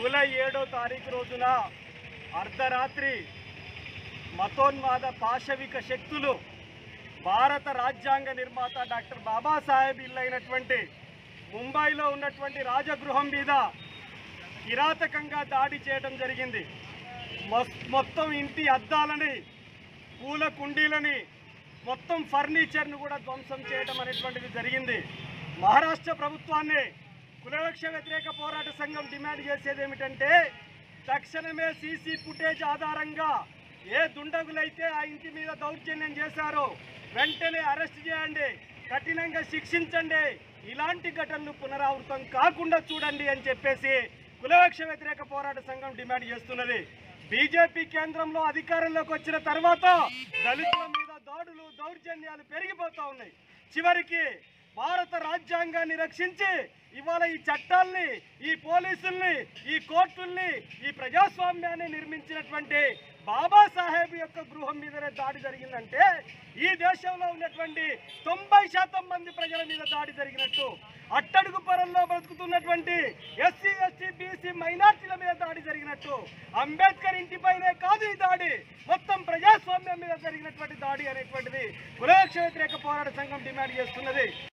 July ఏడో తారీఖు రోజున అర్ధరాత్రి మతోన్మాద పాశవిక శక్తులు భారత రాజ్యాంగ నిర్మాత డాక్టర్ బాబాసాహెబ్ ఇల్లు అయినటువంటి ముంబైలో ఉన్నటువంటి రాజగృహం మీద కిరాతకంగా దాడి చేయడం జరిగింది మొస్- మొత్తం ఇంటి అద్దాలని పూల కుండీలని మొత్తం ఫర్నిచర్ను కూడా ధ్వంసం చేయడం అనేటువంటిది జరిగింది మహారాష్ట్ర ప్రభుత్వాన్ని కులవృక్ష వ్యతిరేక పోరాట సంఘం డిమాండ్ చేసేది ఏమిటంటే తక్షణమే సీసీ ఫుటేజ్ ఆధారంగా ఏ దుండగులైతే ఆ ఇంటి మీద దౌర్జన్యం చేశారో వెంటనే అరెస్ట్ చేయండి కఠినంగా శిక్షించండి ఇలాంటి ఘటనలు పునరావృతం కాకుండా చూడండి అని చెప్పేసి కులవృక్ష వ్యతిరేక పోరాట సంఘం డిమాండ్ చేస్తున్నది బీజేపీ కేంద్రంలో అధికారంలోకి వచ్చిన తర్వాత దళితుల మీద దాడులు దౌర్జన్యాలు పెరిగిపోతా ఉన్నాయి చివరికి భారత రాజ్యాంగాన్ని రక్షించి ఇవాళ ఈ చట్టాల్ని ఈ పోలీసుల్ని ఈ కోర్టుల్ని ఈ ప్రజాస్వామ్యాన్ని నిర్మించినటువంటి బాబాసాహెబ్ యొక్క గృహం మీదనే దాడి జరిగిందంటే ఈ దేశంలో ఉన్నటువంటి తొంభై శాతం మంది ప్రజల మీద దాడి జరిగినట్టు అట్టడుగు పొరల్లో బ్రతుకుతున్నటువంటి ఎస్సీ ఎస్టీ బీసీ మైనార్టీల మీద దాడి జరిగినట్టు అంబేద్కర్ ఇంటిపైనే కాదు ఈ దాడి మొత్తం ప్రజాస్వామ్యం మీద జరిగినటువంటి దాడి అనేటువంటిది కులక్ష వ్యతిరేక పోరాట సంఘం డిమాండ్ చేస్తున్నది